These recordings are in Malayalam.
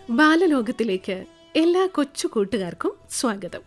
ബാലലോകത്തിലേക്ക് എല്ലാ കൊച്ചു കൂട്ടുകാർക്കും സ്വാഗതം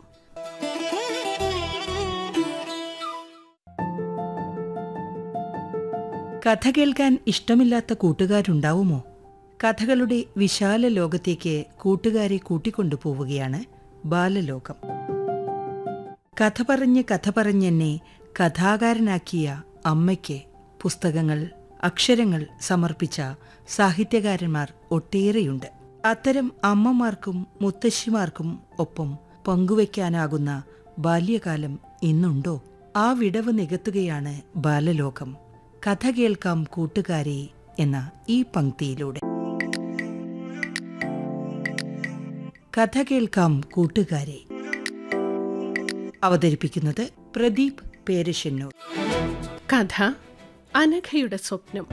കഥ കേൾക്കാൻ ഇഷ്ടമില്ലാത്ത കൂട്ടുകാരുണ്ടാവുമോ കഥകളുടെ വിശാല ലോകത്തേക്ക് കൂട്ടുകാരെ കൂട്ടിക്കൊണ്ടുപോവുകയാണ് ബാലലോകം കഥ പറഞ്ഞ് കഥ പറഞ്ഞെന്നെ കഥാകാരനാക്കിയ അമ്മയ്ക്ക് പുസ്തകങ്ങൾ അക്ഷരങ്ങൾ സമർപ്പിച്ച സാഹിത്യകാരന്മാർ ഒട്ടേറെയുണ്ട് അത്തരം അമ്മമാർക്കും മുത്തശ്ശിമാർക്കും ഒപ്പം പങ്കുവയ്ക്കാനാകുന്ന ബാല്യകാലം ഇന്നുണ്ടോ ആ വിടവ് നികത്തുകയാണ് ബാലലോകം കഥ കേൾക്കാം കൂട്ടുകാരെ എന്ന ഈ പങ്ക്തിയിലൂടെ കഥ കേൾക്കാം കൂട്ടുകാരെ അവതരിപ്പിക്കുന്നത് പ്രദീപ് പേരശ്ശന്നൂർ കഥ അനഘയുടെ സ്വപ്നം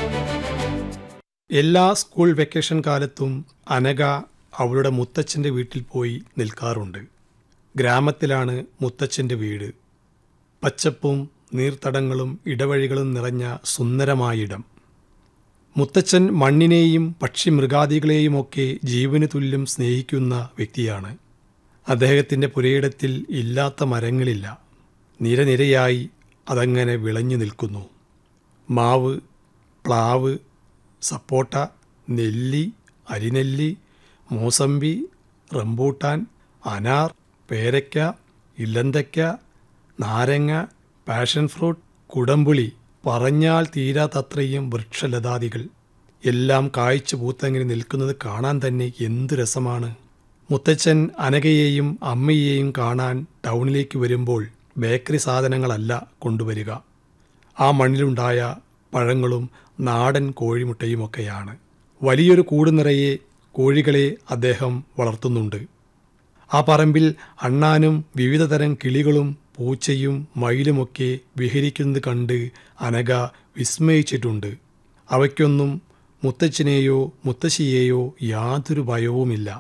എല്ലാ സ്കൂൾ വെക്കേഷൻ കാലത്തും അനഘ അവളുടെ മുത്തച്ഛൻ്റെ വീട്ടിൽ പോയി നിൽക്കാറുണ്ട് ഗ്രാമത്തിലാണ് മുത്തച്ഛൻ്റെ വീട് പച്ചപ്പും നീർത്തടങ്ങളും ഇടവഴികളും നിറഞ്ഞ സുന്ദരമായിടം മുത്തച്ഛൻ മണ്ണിനെയും പക്ഷിമൃഗാദികളെയുമൊക്കെ ജീവന് തുല്യം സ്നേഹിക്കുന്ന വ്യക്തിയാണ് അദ്ദേഹത്തിൻ്റെ പുരയിടത്തിൽ ഇല്ലാത്ത മരങ്ങളില്ല നിരനിരയായി അതങ്ങനെ വിളഞ്ഞു നിൽക്കുന്നു മാവ് പ്ലാവ് സപ്പോട്ട നെല്ലി അരിനെല്ലി മൂസമ്പി റംബൂട്ടാൻ അനാർ പേരയ്ക്ക ഇല്ലന്തയ്ക്ക നാരങ്ങ പാഷൻ ഫ്രൂട്ട് കുടംപുളി പറഞ്ഞാൽ തീരാത്തത്രയും വൃക്ഷലതാദികൾ എല്ലാം കായ്ച്ചു പൂത്തങ്ങനെ നിൽക്കുന്നത് കാണാൻ തന്നെ എന്തു രസമാണ് മുത്തച്ഛൻ അനഘയെയും അമ്മയെയും കാണാൻ ടൗണിലേക്ക് വരുമ്പോൾ ബേക്കറി സാധനങ്ങളല്ല കൊണ്ടുവരിക ആ മണ്ണിലുണ്ടായ പഴങ്ങളും നാടൻ കോഴിമുട്ടയുമൊക്കെയാണ് വലിയൊരു കൂട് നിറയെ കോഴികളെ അദ്ദേഹം വളർത്തുന്നുണ്ട് ആ പറമ്പിൽ അണ്ണാനും വിവിധതരം കിളികളും പൂച്ചയും മയിലുമൊക്കെ വിഹരിക്കുന്നത് കണ്ട് അനഘ വിസ്മയിച്ചിട്ടുണ്ട് അവയ്ക്കൊന്നും മുത്തച്ഛനെയോ മുത്തശ്ശിയെയോ യാതൊരു ഭയവുമില്ല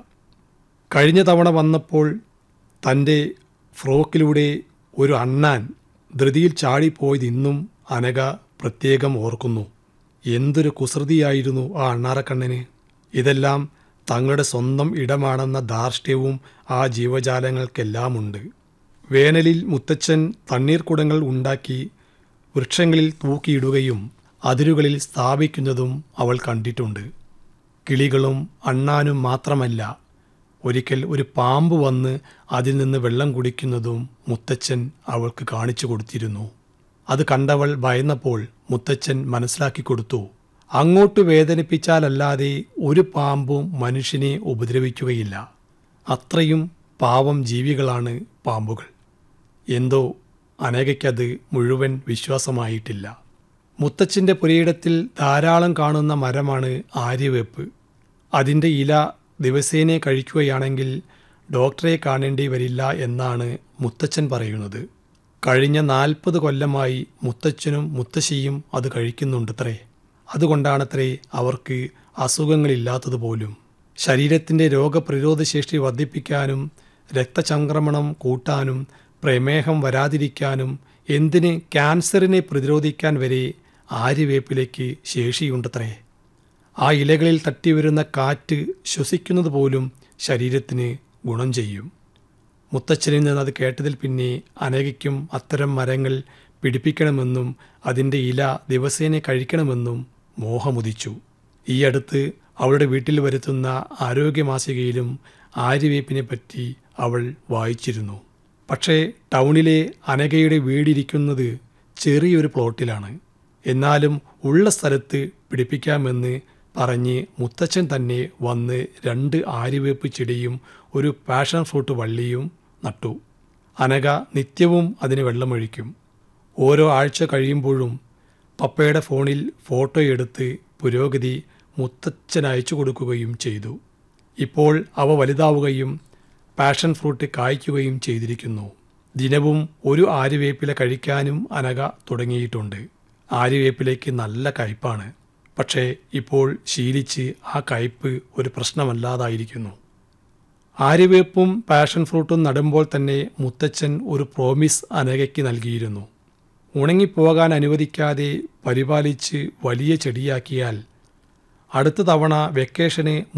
കഴിഞ്ഞ തവണ വന്നപ്പോൾ തൻ്റെ ഫ്രോക്കിലൂടെ ഒരു അണ്ണാൻ ധൃതിയിൽ ചാടിപ്പോയത് ഇന്നും അനഘ പ്രത്യേകം ഓർക്കുന്നു എന്തൊരു കുസൃതിയായിരുന്നു ആ അണ്ണാറക്കണ്ണന് ഇതെല്ലാം തങ്ങളുടെ സ്വന്തം ഇടമാണെന്ന ധാർഷ്ട്യവും ആ ജീവജാലങ്ങൾക്കെല്ലാമുണ്ട് വേനലിൽ മുത്തച്ഛൻ തണ്ണീർക്കുടങ്ങൾ ഉണ്ടാക്കി വൃക്ഷങ്ങളിൽ തൂക്കിയിടുകയും അതിരുകളിൽ സ്ഥാപിക്കുന്നതും അവൾ കണ്ടിട്ടുണ്ട് കിളികളും അണ്ണാനും മാത്രമല്ല ഒരിക്കൽ ഒരു പാമ്പ് വന്ന് അതിൽ നിന്ന് വെള്ളം കുടിക്കുന്നതും മുത്തച്ഛൻ അവൾക്ക് കാണിച്ചു കൊടുത്തിരുന്നു അത് കണ്ടവൾ ഭയന്നപ്പോൾ മുത്തച്ഛൻ മനസ്സിലാക്കി കൊടുത്തു അങ്ങോട്ട് വേദനിപ്പിച്ചാലല്ലാതെ ഒരു പാമ്പും മനുഷ്യനെ ഉപദ്രവിക്കുകയില്ല അത്രയും പാവം ജീവികളാണ് പാമ്പുകൾ എന്തോ അനഘയ്ക്കത് മുഴുവൻ വിശ്വാസമായിട്ടില്ല മുത്തച്ഛൻ്റെ പുരയിടത്തിൽ ധാരാളം കാണുന്ന മരമാണ് ആര്യവേപ്പ് അതിൻ്റെ ഇല ദിവസേന കഴിക്കുകയാണെങ്കിൽ ഡോക്ടറെ കാണേണ്ടി വരില്ല എന്നാണ് മുത്തച്ഛൻ പറയുന്നത് കഴിഞ്ഞ നാൽപ്പത് കൊല്ലമായി മുത്തച്ഛനും മുത്തശ്ശിയും അത് കഴിക്കുന്നുണ്ടത്രേ അതുകൊണ്ടാണത്രേ അവർക്ക് അസുഖങ്ങളില്ലാത്തതുപോലും ശരീരത്തിൻ്റെ രോഗപ്രതിരോധശേഷി വർദ്ധിപ്പിക്കാനും രക്തചംക്രമണം കൂട്ടാനും പ്രമേഹം വരാതിരിക്കാനും എന്തിന് ക്യാൻസറിനെ പ്രതിരോധിക്കാൻ വരെ ആര്യവേപ്പിലേക്ക് ശേഷിയുണ്ടത്രേ ആ ഇലകളിൽ തട്ടിവരുന്ന കാറ്റ് ശ്വസിക്കുന്നത് പോലും ശരീരത്തിന് ഗുണം ചെയ്യും മുത്തച്ഛനിൽ നിന്ന് അത് കേട്ടതിൽ പിന്നെ അനഘയ്ക്കും അത്തരം മരങ്ങൾ പിടിപ്പിക്കണമെന്നും അതിൻ്റെ ഇല ദിവസേന കഴിക്കണമെന്നും മോഹമുദിച്ചു ഈ അടുത്ത് അവളുടെ വീട്ടിൽ വരുത്തുന്ന ആരോഗ്യമാസികയിലും ആര്യവേപ്പിനെ പറ്റി അവൾ വായിച്ചിരുന്നു പക്ഷേ ടൗണിലെ അനഘയുടെ വീടിരിക്കുന്നത് ചെറിയൊരു പ്ലോട്ടിലാണ് എന്നാലും ഉള്ള സ്ഥലത്ത് പിടിപ്പിക്കാമെന്ന് പറഞ്ഞ് മുത്തച്ഛൻ തന്നെ വന്ന് രണ്ട് ആര്യവേപ്പ് ചെടിയും ഒരു പാഷൻ ഫ്രൂട്ട് വള്ളിയും നട്ടു അനഘ നിത്യവും അതിന് വെള്ളമൊഴിക്കും ഓരോ ആഴ്ച കഴിയുമ്പോഴും പപ്പയുടെ ഫോണിൽ ഫോട്ടോ എടുത്ത് പുരോഗതി മുത്തച്ഛൻ അയച്ചു കൊടുക്കുകയും ചെയ്തു ഇപ്പോൾ അവ വലുതാവുകയും പാഷൻ ഫ്രൂട്ട് കായ്ക്കുകയും ചെയ്തിരിക്കുന്നു ദിനവും ഒരു ആര്യവേപ്പില കഴിക്കാനും അനഘ തുടങ്ങിയിട്ടുണ്ട് ആര്യവേപ്പിലേക്ക് നല്ല കയ്പാണ് പക്ഷേ ഇപ്പോൾ ശീലിച്ച് ആ കയ്പ് ഒരു പ്രശ്നമല്ലാതായിരിക്കുന്നു ആര്യവേപ്പും പാഷൻ ഫ്രൂട്ടും നടുമ്പോൾ തന്നെ മുത്തച്ഛൻ ഒരു പ്രോമിസ് അനഘയ്ക്ക് നൽകിയിരുന്നു ഉണങ്ങിപ്പോകാൻ അനുവദിക്കാതെ പരിപാലിച്ച് വലിയ ചെടിയാക്കിയാൽ അടുത്ത തവണ വെക്കേഷന്